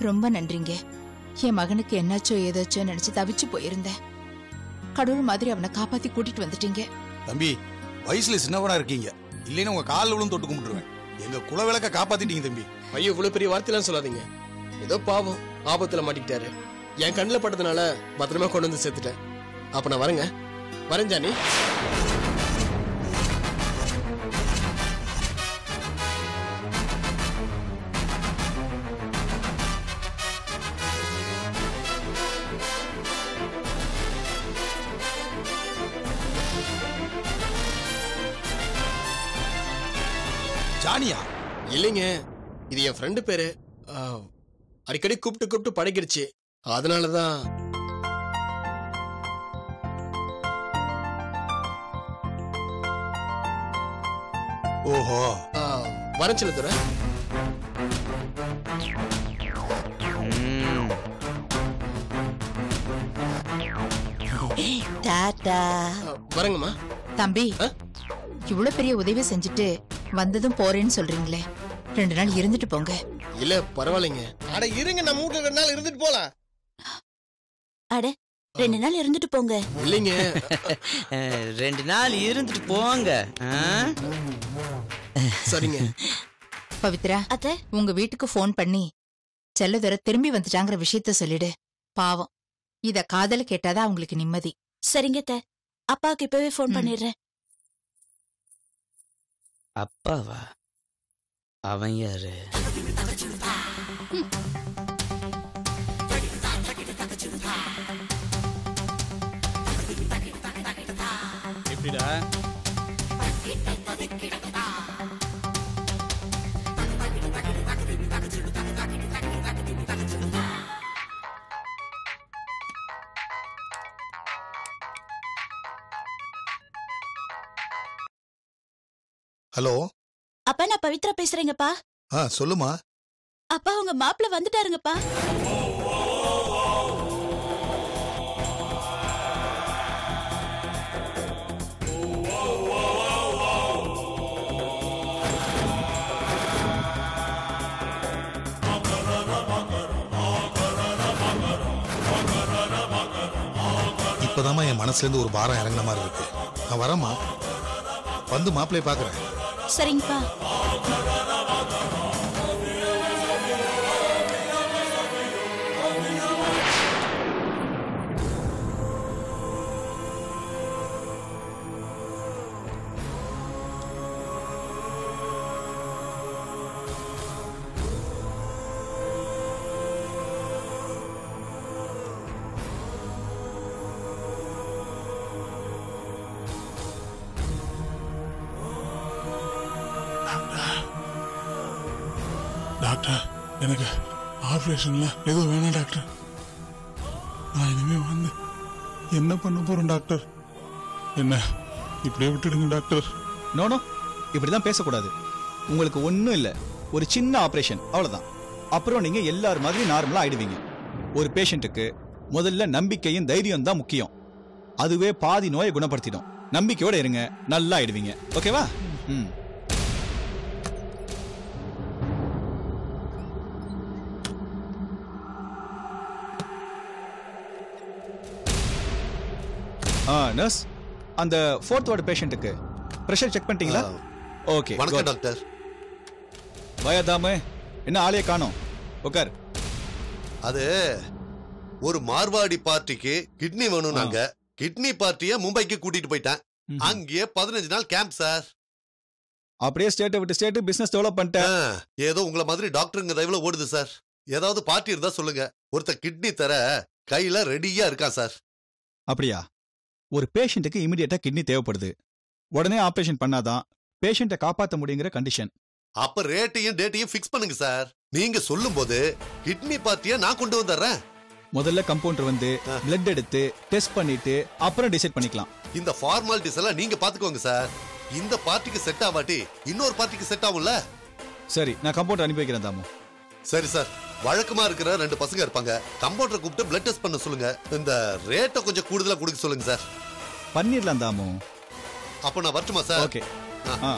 ரொம்ப நன்றிங்க என் மகனுக்கு என்னாச்சோ ஏதாச்சோ நினைச்சு தவிச்சு போயிருந்தேன் கடவுள் மாதிரி அவனை காப்பாத்தி கூட்டிட்டு வந்துட்டீங்க தம்பி வயசுல சின்னவனா இருக்கீங்க இல்லைன்னா உங்க காலில் விழுந்து தொட்டு கும்பிட்டுருவேன் எங்க குல விளக்க காப்பாத்திட்டீங்க தம்பி ஐயோ இவ்வளவு பெரிய வார்த்தையெல்லாம் சொல்லாதீங்க ஏதோ பாவம் ஆபத்துல மாட்டிக்கிட்டாரு என் கண்ணில் பட்டதுனால பத்திரமா கொண்டு வந்து சேர்த்துட்டேன் அப்ப நான் வரேங்க வரேன் ஜானி ஜானியா இல்லைங்க இது என் ஃப்ரெண்டு பேரு ஆ, அடிக்கடி கூப்பிட்டு கூப்பிட்டு பழகிடுச்சு அதனால தான் ஓஹோ வரேன் சின்னதுரை டாடா வரேங்கம்மா தம்பி ஆ? இவ்வளவு பெரிய உதவி செஞ்சுட்டு வந்ததும் போறேன்னு சொல்றீங்களே ரெண்டு நாள் இருந்துட்டு போங்க இல்ல பரவாயில்லைங்க அட இருங்க நம்ம வீட்டுல ரெண்டு நாள் இருந்துட்டு போலாம் அட ரெண்டு நாள் இருந்துட்டு போங்க இல்லைங்க அஹ், ரெண்டு நாள் இருந்துட்டு போங்க ஆ? சரிங்க பவித்ரா அத்தை உங்க வீட்டுக்கு ஃபோன் பண்ணி செல்லதுரை திரும்பி வந்துட்டாங்கிற விஷயத்த சொல்லிடு பாவம் இத காதல கேட்டாதான் அவங்களுக்கு நிம்மதி சரிங்க அத்தை அப்பாவுக்கு இப்பவே ஃபோன் ம். பண்ணிடுறேன் அப்பாவா அவன் யாரு எப்படிடா ஹலோ அப்பா நான் பவித்ரா பேசுறேங்கப்பா ஆ சொல்லுமா அப்பா உங்க மாப்பிள்ள வந்துட்டாருங்கப்பா இப்பதாம்மா என் மனசுல இருந்து ஒரு பாரம் இறங்கின மாதிரி இருக்கு நான் வரேம்மா வந்து மாப்பிள்ளைய பாக்குறேன் சரிங்கப்பா டாக்டர் எனக்கு ஆப்ரேஷன்ல எதுவும் வேணாம் டாக்டர் நான் இனிமே வந்து என்ன பண்ண போறேன் டாக்டர் என்ன இப்படியே விட்டுடுங்க டாக்டர் நோ நோ இப்படிதான் பேசக்கூடாது உங்களுக்கு ஒன்றும் இல்லை ஒரு சின்ன ஆபரேஷன் அவ்வளவுதான் அப்புறம் நீங்க எல்லார் மாதிரி நார்மலா ஆயிடுவீங்க ஒரு பேஷண்ட்டுக்கு முதல்ல நம்பிக்கையும் தைரியம் தான் முக்கியம் அதுவே பாதி நோயை குணப்படுத்திடும் நம்பிக்கையோட இருங்க நல்லா ஆயிடுவீங்க ஓகேவா ம் ஆ நர்ஸ் அந்த ஃபோர்த் வார்டு பேஷண்ட்டுக்கு ப்ரெஷர் செக் பண்ணிட்டீங்களா ஓகே வணக்கம் டாக்டர் வயதாம என்ன ஆளையே காணோம் உட்கார் அது ஒரு மார்வாடி பார்ட்டிக்கு கிட்னி வேணும் நாங்க கிட்னி பார்ட்டிய மும்பைக்கு கூட்டிட்டு போயிட்டேன் ம்ஹும். அங்கேயே பதினஞ்சு நாள் கேம்ப் சார் அப்படியே ஸ்டேட்டை விட்டு ஸ்டேட் பிசினஸ் டெவலப் பண்ணிட்டேன் ஆ, ஏதோ உங்களை மாதிரி டாக்டருங்க தயவுல ஓடுது சார் ஏதாவது பார்ட்டி இருந்தா சொல்லுங்க ஒருத்த கிட்னி தர கையில ரெடியா இருக்கான் சார் அப்படியா ஒரு பேஷண்ட்டுக்கு இமிடியேட்டா கிட்னி தேவைப்படுது உடனே ஆபரேஷன் பண்ணாதான் பேஷண்ட்டை காப்பாற்ற முடியுங்கிற கண்டிஷன் அப்ப ரேட்டையும் டேட்டையும் ஃபிக்ஸ் பண்ணுங்க சார் நீங்க சொல்லும்போது கிட்னி பார்ட்டிய நான் கொண்டு வந்துடுறேன் முதல்ல கம்பவுண்டர் வந்து ஆ. பிளட் எடுத்து டெஸ்ட் பண்ணிட்டு அப்புறம் டிசைட் பண்ணிக்கலாம் இந்த ஃபார்மாலிட்டிஸ் எல்லாம் நீங்க பாத்துக்கோங்க சார் இந்த பார்ட்டிக்கு செட் ஆகாட்டி இன்னொரு பார்ட்டிக்கு செட் ஆகும்ல சரி நான் கம்பவுண்டர் அனுப்பி வைக்கிறேன் தாமு சரி சார் வழக்கமா இருக்கிற ரெண்டு பசங்க இருப்பாங்க கம்பவுண்டரை கூப்பிட்டு பிளட் டெஸ்ட் பண்ண சொல்லுங்க இந்த ரேட்டை கொஞ்சம் கூடுதலா கொடுக்க சொல்லுங்க சார் பண்ணிடலாம் தாமு அப்ப நான் வரட்டுமா சார் ஓகே ஆ. ஆ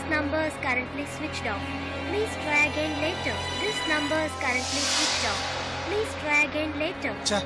number is currently switched off. Please try again later. This number is currently switched off. Please try again later. ச்சே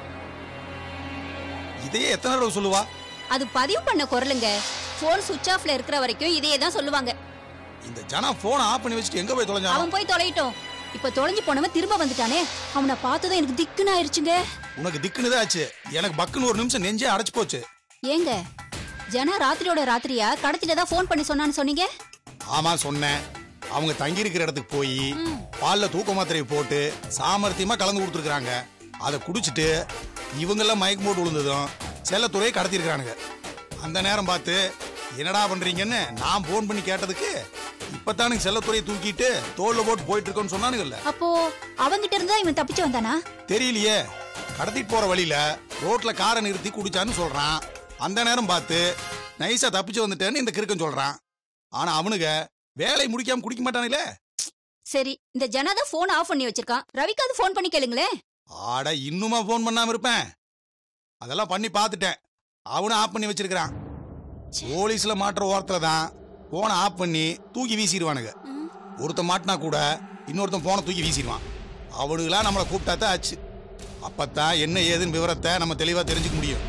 இதையே எத்தனை தடவை சொல்லுவா அது பதிவு பண்ண குரலுங்க போன் சுவிட்ச் ஆஃப்ல இருக்கிற வரைக்கும் இதையே தான் சொல்லுவாங்க இந்த ஜனா போனை ஆஃப் பண்ணி வச்சுட்டு எங்க போய் தொலைஞ்சான் அவன் போய் தொலையிட்டோம் இப்ப தொலைஞ்சு போனவன் திரும்ப வந்துட்டானே அவனை பார்த்ததும் எனக்கு திக்குன்னு ஆயிருச்சுங்க உனக்கு திக்குன்னு தான் ஆச்சு எனக்கு பக்குன்னு ஒரு நிமிஷம் நெஞ்சே அடைச்சு போச்சு ஏங்க ஜனா ராத்திரியோட ராத்திரியா கடத்தில தான் ஃபோன் பண்ணி சொன்னான்னு சொன்னீங்க ஆமா சொன்னேன் அவங்க தங்கி இருக்கிற இடத்துக்கு போய் பால்ல தூக்க மாத்திரையை போட்டு சாமர்த்தியமா கலந்து கொடுத்துருக்காங்க அதை குடிச்சிட்டு இவங்கெல்லாம் மயக்கம் போட்டு விழுந்ததும் செல்லத்துறையை கடத்திருக்கிறானுங்க அந்த நேரம் பார்த்து என்னடா பண்றீங்கன்னு நான் ஃபோன் பண்ணி கேட்டதுக்கு இப்பத்தானுங்க செல்லத்துறையை தூக்கிட்டு தோல்ல போட்டு போயிட்டு இருக்கோன்னு சொன்னானுங்கல்ல அப்போ அவங்கிட்ட இருந்தா இவன் தப்பிச்சு வந்தானா தெரியலையே கடத்திட்டு போற வழியில ரோட்ல காரை நிறுத்தி குடிச்சான்னு சொல்றான் அந்த நேரம் பார்த்து நைஸா தப்பிச்சு வந்துட்டேன்னு இந்த கிறுக்கன் சொல்றான் ஆனா அவனுங்க வேலை முடிக்காம குடிக்க மாட்டானுங்களே சரி இந்த ஜனா தான் போன் ஆஃப் பண்ணி வச்சிருக்கான் ரவிக்காவது ஃபோன் பண்ணி கேளுங்களேன் ஆட இன்னுமா ஃபோன் பண்ணாம இருப்பேன் அதெல்லாம் பண்ணி பார்த்துட்டேன் அவனும் ஆஃப் பண்ணி வச்சிருக்கிறான் போலீஸ்ல மாட்டுற ஓரத்துல தான் போனை ஆஃப் பண்ணி தூக்கி வீசிடுவானுங்க ஒருத்தன் மாட்டினா கூட இன்னொருத்தன் போனை தூக்கி வீசிடுவான் அவனுங்களாம் நம்மளை கூப்பிட்டா தான் ஆச்சு அப்பத்தான் என்ன ஏதுன்னு விவரத்தை நம்ம தெளிவா தெரிஞ்சுக்க முடியும்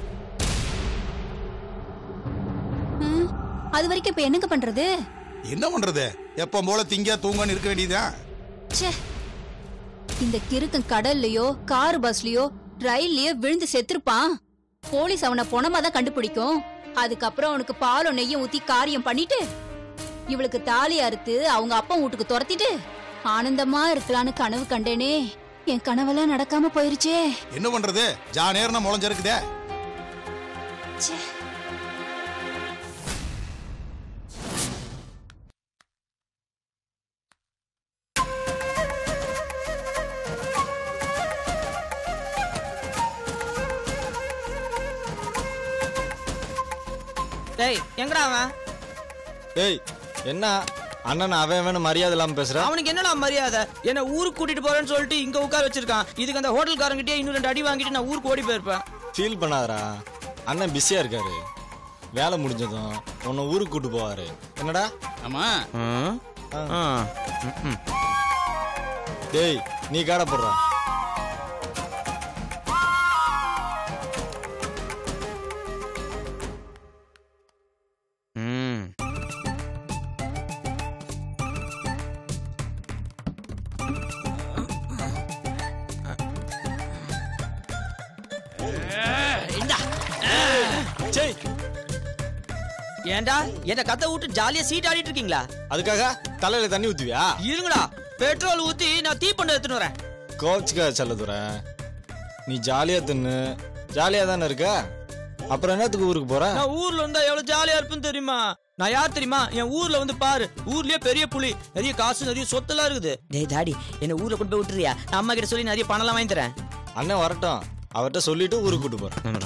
ம், அது வரைக்கும் இப்ப என்னங்க பண்றது என்ன பண்றது எப்போ போல திங்க தூங்கன்னு இருக்க வேண்டியதுதான் ச்சே இந்த கிறுக்கன் கடல்லயோ கார் பஸ்லயோ ரயில்லயோ விழுந்து செத்துருப்பான் போலீஸ் அவனை பொணமா தான் கண்டுபிடிக்கும் அதுக்கப்புறம் அவனுக்கு பாலும் நெய்யும் ஊத்தி காரியம் பண்ணிட்டு இவளுக்கு தாலி அறுத்து அவங்க அப்பா வீட்டுக்கு துரத்திட்டு ஆனந்தமா இருக்கலான்னு கனவு கண்டேனே என் கனவெல்லாம் நடக்காம போயிருச்சே என்ன பண்றது ஜா நேரம் முளைஞ்சிருக்குதே ச்சே டேய் எங்கடா அவன் டேய் என்ன அண்ணன் அவன் வேணும் மரியாதை இல்லாம பேசுற அவனுக்கு என்னடா மரியாதை என்ன ஊருக்கு கூட்டிட்டு போறேன்னு சொல்லிட்டு இங்க உட்கார வச்சிருக்கான் இதுக்கு அந்த ஹோட்டல்காரங்கிட்டே இன்னும் ரெண்டு அடி வாங்கிட்டு நான் ஊருக்கு ஓடி போயிருப்பேன் ஃபீல் பண்ணாதடா அண்ணன் பிஸியா இருக்காரு வேலை முடிஞ்சதும் உன்னை ஊருக்கு கூட்டு போவாரு என்னடா ஆமா டேய் நீ காட போடுற ம் இந்தா சரி ஏன்டா என்ன கத்த விட்டு ஜாலியா சீட் ஆடிட்டு இருக்கீங்களா அதுக்காக தலையில தண்ணி ஊத்துவியா இருங்கடா பெட்ரோல் ஊத்தி நான் தீப்பந்தம் எடுத்துன்னு வரேன் கோச்சுக்கா செல்லதுற நீ ஜாலியா தின்னு ஜாலியா தானே இருக்க அப்புறம் என்னத்துக்கு ஊருக்கு போற நான் ஊர்ல இருந்தா எவ்வளவு ஜாலியா இருப்பேன்னு தெரியுமா நான் யார் தெரியுமா என் ஊர்ல வந்து பாரு ஊர்லயே பெரிய புலி நிறைய காசு நிறைய சொத்தெல்லாம் இருக்குது டேய் டாடி என்ன ஊர்ல கொண்டு போய் விட்டுறியா நான் அம்மா கிட்ட சொல்லி நிறைய பணம் எல்லாம் வாங்கி தரேன் அண்ணன் வரட்டும் அவர்கிட்ட சொல்லிட்டு ஊருக்கு கூட்டு போறேன்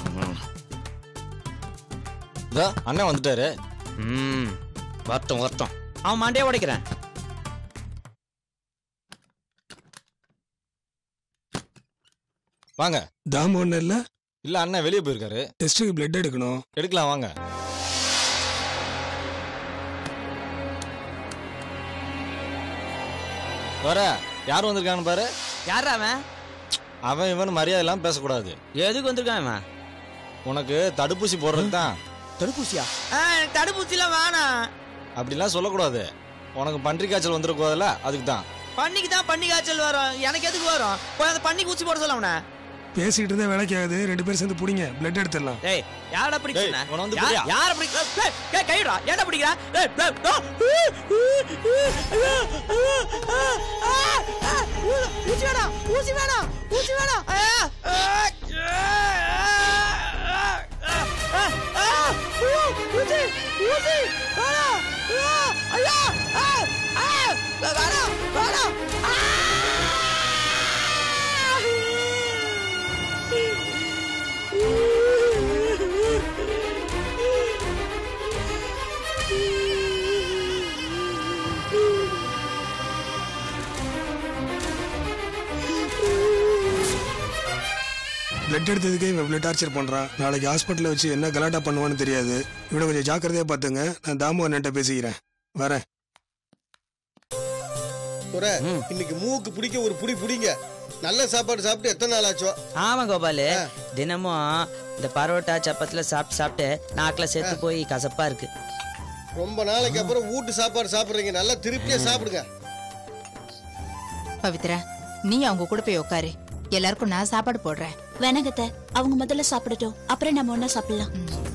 இதோ, அண்ணன் வந்துட்டாரு ம் வரட்டும் வரட்டும் அவன் மண்டையை உடைக்கிறேன் வாங்க தாம் ஒன்றும் இல்லை இல்ல அண்ணன் வெளியே போயிருக்காரு டெஸ்ட்டுக்கு பிளட் எடுக்கணும் எடுக்கலாம் வாங்க வர யார் வந்திருக்கான்னு பாரு யாரா அவன் அவன் இவன் மரியாதை இல்லாம பேசக்கூடாது எதுக்கு வந்திருக்கான் அவன் உனக்கு தடுப்பூசி போடுறதுக்கு தான் தடுப்பூசியா தடுப்பூசி எல்லாம் வேணாம் அப்படிலாம் சொல்லக்கூடாது உனக்கு பன்றி காய்ச்சல் வந்துடக்கூடாதுல்ல அதுக்கு தான் பண்ணிக்கு தான் பண்ணி காய்ச்சல் வரும் எனக்கு எதுக்கு வரும் போய் அந்த பண்ணிக்கு ஊசி போட சொல்ல அவனை பேசிக்கிட்டு இருந்தா வேலைக்கு ஆகுது ரெண்டு பேரும் சேர்ந்து பிடிங்க பிளட் எடுத்துடலாம் டேய் யாரடா பிடிக்கிறா டேய், உன்னை வந்து யார் பிடியா? யார பிடிக்கிறா டேய், டேய் கைடா ஏன்டா பிடிக்கிறா டேய் டேய் ஆ, ஆ, ஆ, ஆ, ஊசி வேணாம் ஊசி வேணாம் ஊசி வேணாம் ஆ, ஆ, ஆ, ஆ, ஆ, ஆ, ஊ, ஊசி ஊசி வேணாம் ஆ, ஐயா ஆ, ஆ, வேணாம் வேணாம் ஆ! பிளட் எடுத்ததுக்கே இவன் இவ்வளோ டார்ச்சர் பண்ணுறான் நாளைக்கு ஹாஸ்பிட்டலில் வச்சு என்ன கலாட்டா பண்ணுவான்னு தெரியாது இவனை கொஞ்சம் ஜாக்கிரதையாக பார்த்துங்க நான் தாமு அண்ணன்ட்ட பேசிக்கிறேன் வரேன் துரை இன்னைக்கு மூக்கு பிடிக்க ஒரு புடி புடிங்க நல்ல சாப்பாடு சாப்பிட்டு எத்தனை நாள் ஆச்சோ ஆமா கோபாலு தினமும் இந்த பரோட்டா சப்பாத்தில சாப்பிட்டு சாப்பிட்டு நாக்குல செத்து போய் கசப்பா இருக்கு ரொம்ப நாளைக்கு அப்புறம் வீட்டு சாப்பாடு சாப்பிடுறீங்க நல்லா திருப்தியா சாப்பிடுங்க பவித்ரா நீ அவங்க கூட போய் உட்காரு எல்லாருக்கும் நான் சாப்பாடு போடுறேன் வேணாங்கத்த அவங்க முதல்ல சாப்பிடட்டும் அப்புறம் நம்ம ஒண்ணா சாப்பிடலாம்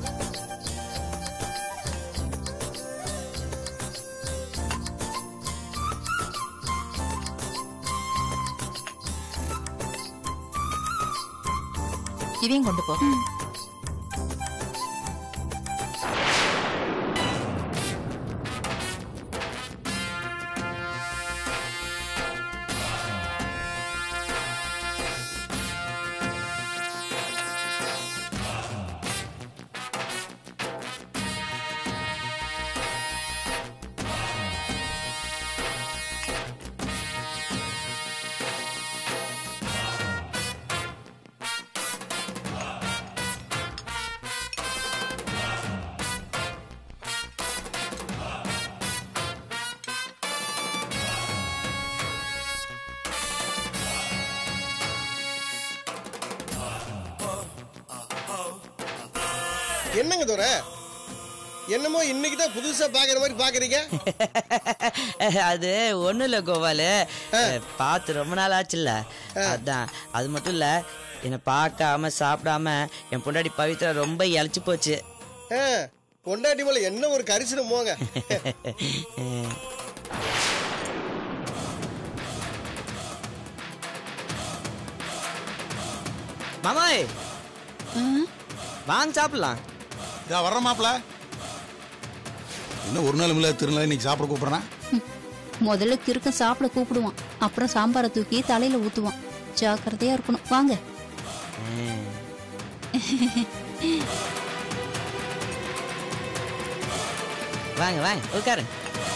இதையும் கொண்டு போ என்னங்க துரை என்னமோ இன்னைக்கு தான் புதுசா பாக்குற மாதிரி பாக்குறீங்க அது ஒண்ணும் இல்ல கோபாலு பார்த்து ரொம்ப நாள் ஆச்சுல்ல அதான் அது மட்டும் இல்ல என்னை பார்க்காம சாப்பிடாம என் பொண்டாடி பவித்ரா ரொம்ப இழைச்சு போச்சு ஆ, பொண்டாட்டி மேல என்ன ஒரு கரிசனம் போங்க மாமாய் வாங்க சாப்பிடலாம் இதா வர்ற மாப்பிள இன்னும் ஒரு நாள் இல்ல திருநாள் இன்னைக்கு சாப்பிட கூப்பிடுறேன் முதல்ல கிறுக்கன் சாப்பிட கூப்பிடுவான் அப்புறம் சாம்பாரை தூக்கி தலையில ஊத்துவான் ஜாக்கிரதையா இருக்கணும் வாங்க வாங்க வாங்க உட்காருங்க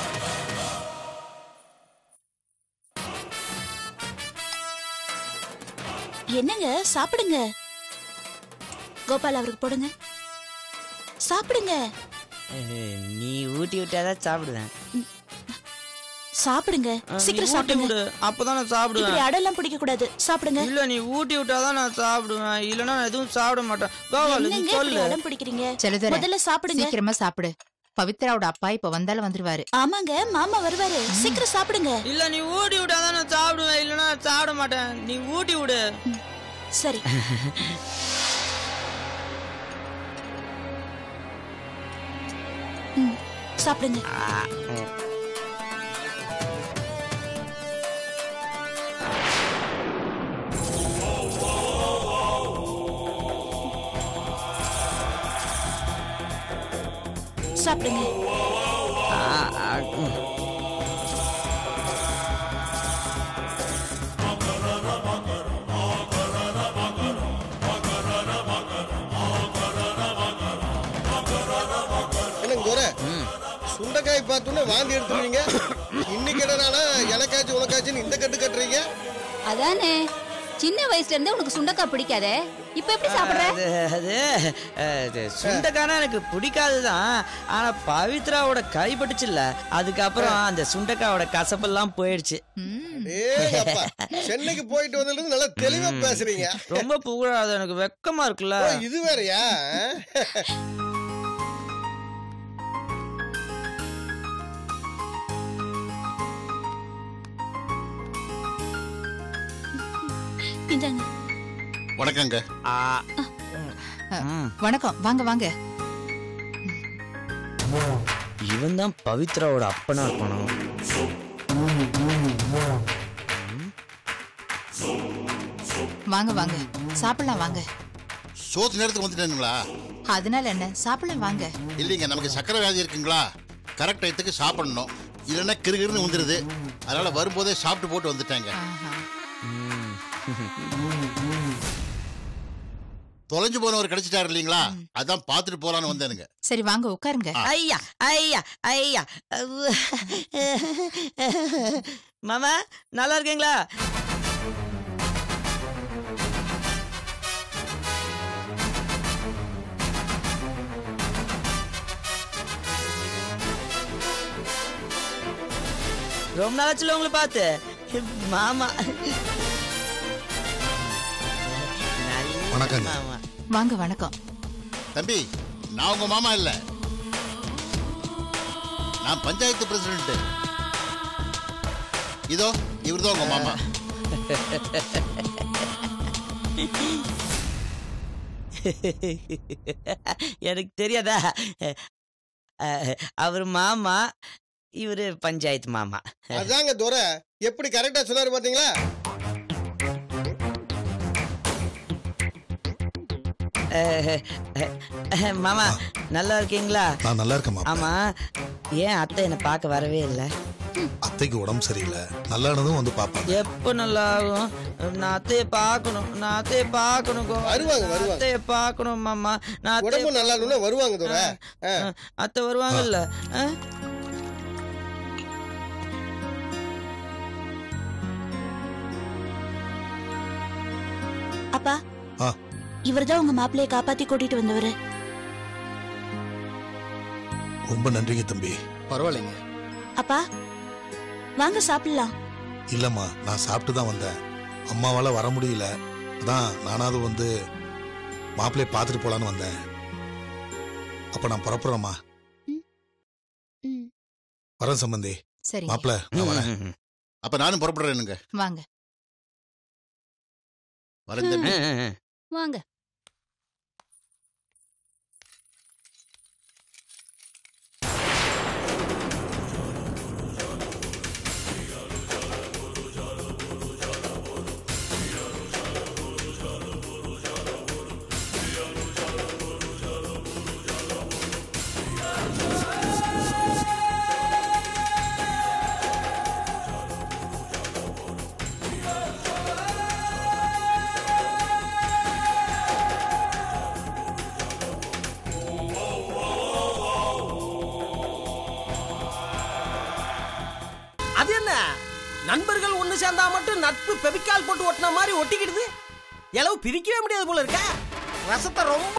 என்னங்க சாப்பிடுங்க கோபால் அவருக்கு போடுங்க சாப்பிடுங்க அஹ், நீ ஊட்டி விட்டாதான் சாப்பிடுவேன் சாப்பிடுங்க சீக்கிரம் சாப்பிடுங்க அப்பதான் நான் இப்படி சாப்பிடுவேன் அடெல்லாம் பிடிக்க கூடாது சாப்பிடுங்க இல்ல நீ ஊட்டி விட்டாதான் நான் சாப்பிடுவேன் இல்லனா நான் எதுவும் சாப்பிட மாட்டேன் கோபாலு நீ என்னங்க இப்படி சொல்லு அடம் பிடிக்கிறீங்க செலுதர முதல்ல சாப்பிடுங்க சீக்கிரமா சாப்பிடு பவித்ராவோட அப்பா இப்ப வந்தாலும் வந்துருவாரு ஆமாங்க மாமா வருவாரு சீக்கிரம் சாப்பிடுங்க இல்ல நீ ஊட்டி விட்டாதான் நான் சாப்பிடுவேன் இல்லனா நான் சாப்பிட மாட்டேன் நீ ஊட்டி விடு சரி ம், சாப்பிடுங்க சாப்பிடுங்க என்னங்க துரை சுண்டைக்காய் பார்த்தோன்னே வாந்தி எடுத்துருவீங்க இன்னைக்கு என்னன்னா எனக்காச்சும் உனக்காச்சுன்னு இந்த கட்டு கட்டுறீங்க அதானே சின்ன வயசுல இருந்தே உனக்கு சுண்டக்காய் பிடிக்காதே இப்ப எப்படி சாப்பிடுற அது அது அது சுண்டைக்கானா எனக்கு பிடிக்காதுதான் ஆனா பவித்ராவோட கைப்பட்டுச்சுல்ல அதுக்கப்புறம் அந்த சுண்டைக்காவோட கசப்பெல்லாம் போயிடுச்சு ஏங்கப்பா சென்னைக்கு போயிட்டு வந்ததுல இருந்து நல்லா தெளிவா பேசுறீங்க ரொம்ப புகழாது எனக்கு வெக்கமா இருக்குல்ல ஓ, இது வேறயா இந்தாங்க வணக்கங்க வணக்கம் வாங்க வாங்க இவன் தான் பவித்ராவோட அப்பனா இருப்பானோ வாங்க வாங்க சாப்பிடலாம் வாங்க சோத்து நேரத்துக்கு வந்துட்டேனுங்களா அதனால என்ன சாப்பிடலாம் வாங்க இல்லைங்க நமக்கு சக்கரை வியாதி இருக்குங்களா கரெக்ட் டயத்துக்கு சாப்பிடணும் இல்லைன்னா கிருகிருன்னு வந்துடுது அதனால வரும்போதே சாப்பிட்டு போட்டு வந்துட்டேங்க தொலைஞ்சு போனவர் கிடைச்சிட்டாரு இல்லைங்களா அதான் பார்த்துட்டு போலான்னு வந்தேனுங்க சரி வாங்க உட்காருங்க ஐயா ஐயா ஐயா அவ்வு. மாமா நல்லா இருக்கீங்களா ரொம்ப நாளாச்சுல உங்களை பார்த்து மாமா வணக்கங்க மாமா வாங்க வணக்கம் தம்பி நான் உங்க மாமா இல்ல நான் பஞ்சாயத்து பிரசிடண்ட் இதோ இவர்தான் உங்க மாமா எனக்கு தெரியாதா அஹ், அவர் மாமா இவரு பஞ்சாயத்து மாமா அதாங்க துரை எப்படி கரெக்டா சொன்னாரு பாத்தீங்களா அஹ், அஹ், மாமா நல்லா இருக்கீங்களா நான் நல்லா இருக்கேன் மாப்பிள. ஆமா ஏன் அத்தை என்னை பார்க்க வரவே இல்லை அத்தைக்கு உடம்பு சரியில்லை நல்லானதும் வந்து பார்ப்பாங்க எப்போ நல்லா ஆகும் நான் அத்தையை பார்க்கணும் நான் அத்தையை பார்க்கணும் கோ- வருவாங்க, வருவாங்க. அத்தையை பார்க்கணும் மாமா நான் அத்தையை உடம்பு நல்லா இல்லைன்னா வருவாங்க துரை ஆ. அஹ், அத்தை வருவாங்கல்ல அஹ்? அப்பா ஆ. இவர்தான் உங்க மாப்பிள்ளைய காப்பாத்தி கூட்டிட்டு வந்தவரு ரொம்ப நன்றிங்க தம்பி பரவாயில்லைங்க அப்பா வாங்க சாப்பிடலாம் இல்லம்மா நான் சாப்பிட்டு தான் வந்தேன் அம்மாவால வர முடியல அதான் நானாவது வந்து மாப்பிள்ளைய பார்த்துட்டு போலான்னு வந்தேன் அப்ப நான் புறப்புறேம்மா வரேன் சம்பந்தி சரி மாப்பிள்ள நான் வரேன் அப்ப நானும் புறப்படுறேனுங்க வாங்க வரேன் தம்பி வாங்க அது என்ன நண்பர்கள் ஒண்ணு சேர்ந்தா மட்டும் நட்பு பெபிக்கால் போட்டு ஒட்டின மாதிரி ஒட்டிக்கிடுது எளவு பிரிக்கவே முடியாது போல இருக்க ரசத்தை ரொம்ப